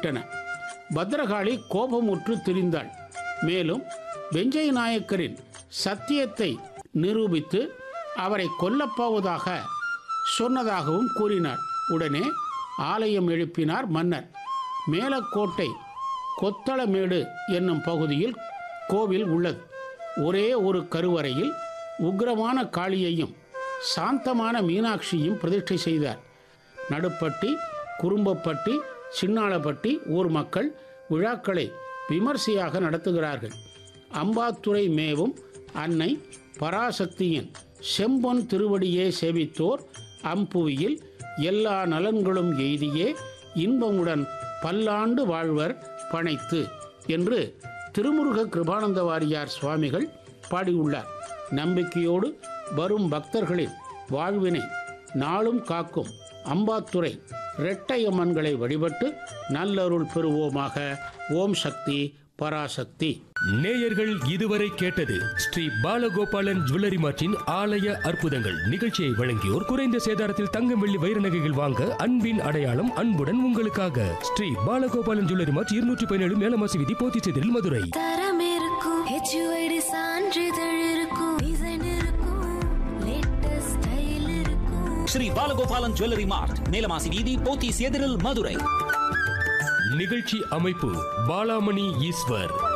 விட்டன பத்ரகாளி கோபமுற்று திரிந்தாள் மேலும் வெஞ்சை நாயக்கரின் சத்தியத்தை நிரூபித்து அவரை கொல்லப்போவதாக சொன்னதாகவும் கூறினார் உடனே ஆலயம் எழுப்பினார் மன்னர் மேலக்கோட்டை கொத்தளமேடு என்னும் பகுதியில் கோவில் உள்ளது ஒரே ஒரு கருவறையில் உக்கிரமான காளியையும் சாந்தமான மீனாட்சியும் பிரதிஷ்டை செய்தார் நடுப்பட்டி குறும்பப்பட்டி சின்னாளப்பட்டி ஊர் மக்கள் விழாக்களை விமர்சையாக நடத்துகிறார்கள் அம்பாத்துறை மேவும் அன்னை பராசக்தியின் செம்பொன் திருவடியே சேவித்தோர் அம்புவியில் எல்லா நலன்களும் எய்தியே இன்பமுடன் பல்லாண்டு வாழ்வர் பனைத்து என்று திருமுருக கிருபானந்த வாரியார் சுவாமிகள் பாடியுள்ளார் நம்பிக்கையோடு வரும் பக்தர்களின் வாழ்வினை நாளும் காக்கும் அம்பாத்துறை இரட்டையம்மன்களை வழிபட்டு நல்லருள் பெறுவோமாக ஓம் சக்தி பராசக்தி நேயர்கள் இதுவரை கேட்டது ஸ்ரீ பாலகோபாலன் ஜுவல்லரி மார்ட்டின் ஆலய அற்புதங்கள் நிகழ்ச்சியை வழங்கியோர் குறைந்த சேதாரத்தில் தங்கம் வெள்ளி வைர நகைகள் வாங்க அன்பின் அடையாளம் அன்புடன் உங்களுக்காக ஸ்ரீ பாலகோபாலன் ஜுவல்லரி மார்ட் இருநூற்றி பதினேழு மேலமாசி விதி போத்திச்செதில் மதுரை தரம் இருக்கும் ஹெச்யூஐடி சான்றிதழ் இருக்கும் டிசைன் இருக்கும் லேட்டஸ்ட் ஸ்டைல் இருக்கும் ஸ்ரீ பாலகோபாலன் ஜுவல்லரி மார்ட் நீலமாசி வீதி போத்தீஸ் எதிரில் மதுரை நிகழ்ச்சி அமைப்பு பாலாமணி ஈஸ்வர்